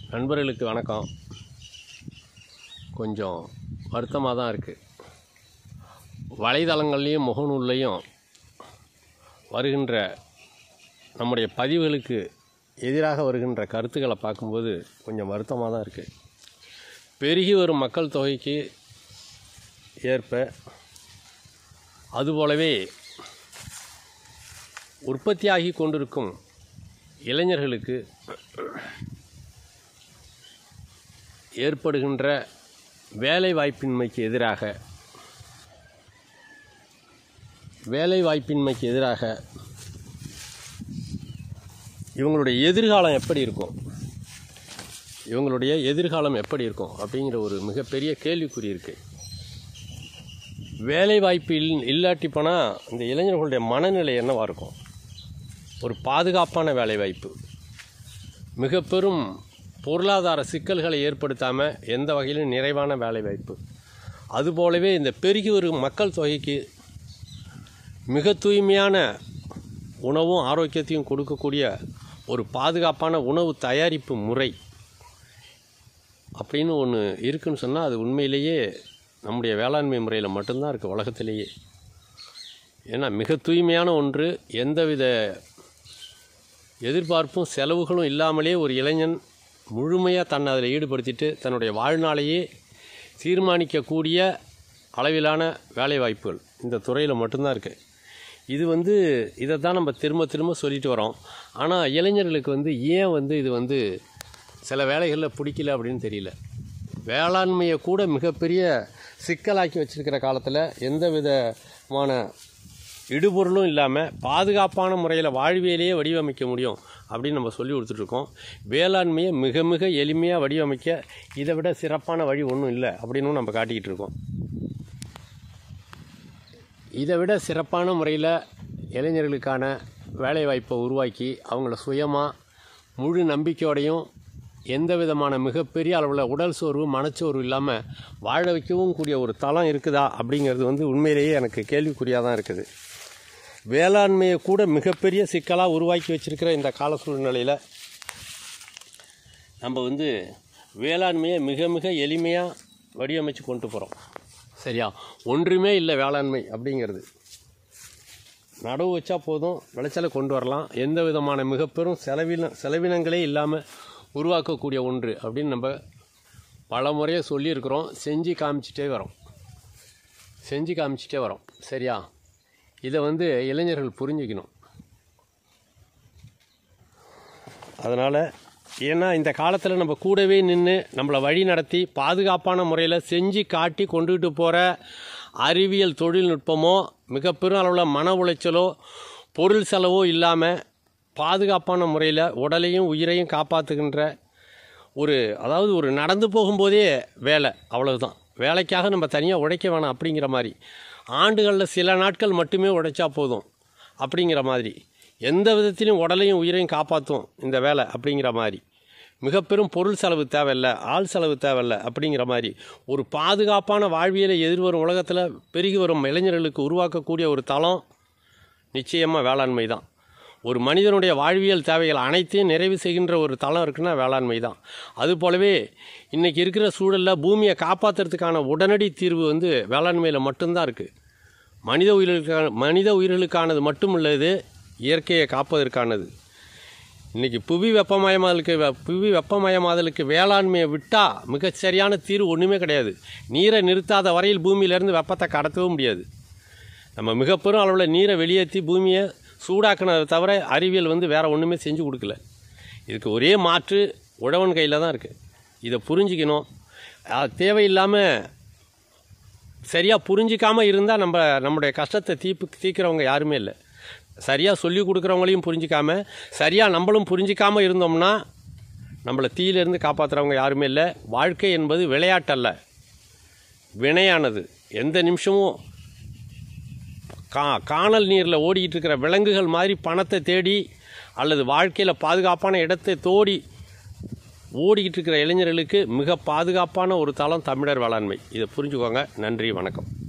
நண்பர்களுக்கு வணக்கம் கொஞ்சம் வருத்தமாக தான் இருக்குது வலைதளங்கள்லேயும் முகநூல்லையும் வருகின்ற நம்முடைய பதிவுகளுக்கு எதிராக வருகின்ற கருத்துக்களை பார்க்கும்போது கொஞ்சம் வருத்தமாக தான் இருக்குது பெருகி வரும் மக்கள் தொகைக்கு ஏற்ப அதுபோலவே உற்பத்தியாகி கொண்டிருக்கும் இளைஞர்களுக்கு ஏற்படுகின்ற வேலை வாய்ப்பின்மைக்கு எதிராக வேலை வாய்ப்பின்மைக்கு எதிராக இவங்களுடைய எதிர்காலம் எப்படி இருக்கும் இவங்களுடைய எதிர்காலம் எப்படி இருக்கும் அப்படிங்கிற ஒரு மிகப்பெரிய கேள்விக்குறி இருக்குது வேலை வாய்ப்பு இல் இல்லாட்டி போனால் இந்த இளைஞர்களுடைய மனநிலை என்னவாக இருக்கும் ஒரு பாதுகாப்பான வேலை வாய்ப்பு மிக பெரும் பொருளாதார சிக்கல்களை ஏற்படுத்தாமல் எந்த வகையிலும் நிறைவான வேலை வாய்ப்பு அதுபோலவே இந்த பெருகி வரும் மக்கள் தொகைக்கு மிக தூய்மையான உணவும் ஆரோக்கியத்தையும் கொடுக்கக்கூடிய ஒரு பாதுகாப்பான உணவு தயாரிப்பு முறை அப்படின்னு ஒன்று இருக்குன்னு சொன்னால் அது உண்மையிலேயே நம்முடைய வேளாண்மை முறையில் மட்டும்தான் இருக்குது உலகத்திலேயே ஏன்னா மிக தூய்மையான ஒன்று எந்தவித எதிர்பார்ப்பும் செலவுகளும் இல்லாமலே ஒரு இளைஞன் முழுமையாக தன்னை அதில் ஈடுபடுத்திட்டு தன்னுடைய வாழ்நாளையே தீர்மானிக்கக்கூடிய அளவிலான வேலைவாய்ப்புகள் இந்த துறையில் மட்டும்தான் இருக்குது இது வந்து இதை தான் நம்ம திரும்ப திரும்ப சொல்லிட்டு வரோம் ஆனால் இளைஞர்களுக்கு வந்து ஏன் வந்து இது வந்து சில வேலைகளில் பிடிக்கல அப்படின்னு தெரியல வேளாண்மையை கூட மிகப்பெரிய சிக்கலாக்கி வச்சிருக்கிற காலத்தில் எந்த விதமான இடுபொருளும் இல்லாமல் பாதுகாப்பான முறையில் வாழ்வியலையே வடிவமைக்க முடியும் அப்படின்னு நம்ம சொல்லி கொடுத்துட்ருக்கோம் வேளாண்மையை மிக மிக எளிமையாக வடிவமைக்க இதை விட சிறப்பான வழி ஒன்றும் இல்லை அப்படின்னு நம்ம காட்டிக்கிட்டு இருக்கோம் இதை விட சிறப்பான முறையில் இளைஞர்களுக்கான வேலைவாய்ப்பை உருவாக்கி அவங்கள சுயமாக முழு நம்பிக்கையோடையும் எந்த விதமான மிகப்பெரிய அளவில் உடல் சோர்வு மனச்சோர்வு இல்லாமல் வாழ வைக்கவும் கூடிய ஒரு தளம் இருக்குதா அப்படிங்கிறது வந்து உண்மையிலேயே எனக்கு கேள்விக்குறியாக தான் இருக்குது வேளாண்மையை கூட மிகப்பெரிய சிக்கலாக உருவாக்கி வச்சிருக்கிற இந்த கால சூழ்நிலையில் நம்ம வந்து வேளாண்மையை மிக மிக எளிமையாக வடிவமைச்சு கொண்டு போகிறோம் சரியா ஒன்றுமே இல்லை வேளாண்மை அப்படிங்கிறது நடவு வச்சா போதும் விளைச்சலை கொண்டு வரலாம் எந்த விதமான மிக பெரும் செலவின செலவினங்களே இல்லாமல் உருவாக்கக்கூடிய ஒன்று அப்படின்னு நம்ம பல முறையாக சொல்லியிருக்கிறோம் செஞ்சு காமிச்சிட்டே வரோம் செஞ்சு காமிச்சிட்டே வரோம் சரியா இதை வந்து இளைஞர்கள் புரிஞ்சுக்கணும் அதனால் ஏன்னா இந்த காலத்தில் நம்ம கூடவே நின்று நம்மளை வழி நடத்தி பாதுகாப்பான முறையில் செஞ்சு காட்டி கொண்டுகிட்டு போகிற அறிவியல் தொழில்நுட்பமோ மிக பெரும் அளவில் மன உளைச்சலோ பொருள் செலவோ இல்லாமல் பாதுகாப்பான முறையில் உடலையும் உயிரையும் காப்பாற்றுகின்ற ஒரு அதாவது ஒரு நடந்து போகும்போதே வேலை அவ்வளவுதான் வேலைக்காக நம்ம தனியாக உழைக்க வேணாம் அப்படிங்கிற மாதிரி ஆண்டுகளில் சில நாட்கள் மட்டுமே உழைச்சா போதும் அப்படிங்கிற மாதிரி எந்த விதத்திலையும் உடலையும் உயிரையும் காப்பாற்றும் இந்த வேலை அப்படிங்கிற மாதிரி மிக பெரும் பொருள் செலவு தேவையில்லை ஆள் செலவு தேவையில்லை அப்படிங்கிற மாதிரி ஒரு பாதுகாப்பான வாழ்வியலை எதிர்வரும் உலகத்தில் பெருகி வரும் இளைஞர்களுக்கு உருவாக்கக்கூடிய ஒரு தளம் நிச்சயமாக வேளாண்மை தான் ஒரு மனிதனுடைய வாழ்வியல் தேவைகள் அனைத்தையும் நிறைவு செய்கின்ற ஒரு தளம் இருக்குன்னா வேளாண்மை தான் அது போலவே இன்றைக்கி இருக்கிற சூழலில் பூமியை காப்பாற்றுறதுக்கான உடனடி தீர்வு வந்து வேளாண்மையில் மட்டும்தான் இருக்குது மனித உயிர்களுக்கான மனித உயிர்களுக்கானது மட்டும் உள்ளது இயற்கையை காப்பதற்கானது இன்றைக்கி புவி வெப்பமயமாதலுக்கு வெ- புவி வெப்பமயமாதலுக்கு வேளாண்மையை விட்டால் மிகச் சரியான தீர்வு ஒன்றுமே கிடையாது நீரை நிறுத்தாத வரையில் பூமியிலேருந்து வெப்பத்தை கடத்தவும் முடியாது நம்ம மிக பெரும் அளவில் நீரை வெளியேற்றி பூமியை சூடாக்குனதை தவிர அறிவியல் வந்து வேறு ஒன்றுமே செஞ்சு கொடுக்கல இதுக்கு ஒரே மாற்று உழவன் கையில் தான் இருக்குது இதை புரிஞ்சிக்கணும் அது தேவையில்லாமல் சரியாக புரிஞ்சிக்காமல் இருந்தால் நம்ம நம்முடைய கஷ்டத்தை தீப்பு தீர்க்கிறவங்க யாருமே இல்லை சரியாக சொல்லி கொடுக்குறவங்களையும் புரிஞ்சிக்காம சரியாக நம்மளும் புரிஞ்சிக்காமல் இருந்தோம்னா நம்மளை தீயிலிருந்து காப்பாற்றுறவங்க யாருமே இல்லை வாழ்க்கை என்பது விளையாட்டல்ல வினையானது எந்த நிமிஷமும் கா காணல் நீரில் ஓடிக்கிட்டு இருக்கிற விலங்குகள் மாதிரி பணத்தை தேடி அல்லது வாழ்க்கையில் பாதுகாப்பான இடத்தை தோடி ஓடிக்கிட்டு இருக்கிற இளைஞர்களுக்கு மிக பாதுகாப்பான ஒரு தளம் தமிழர் வேளாண்மை இதை புரிஞ்சுக்கோங்க நன்றி வணக்கம்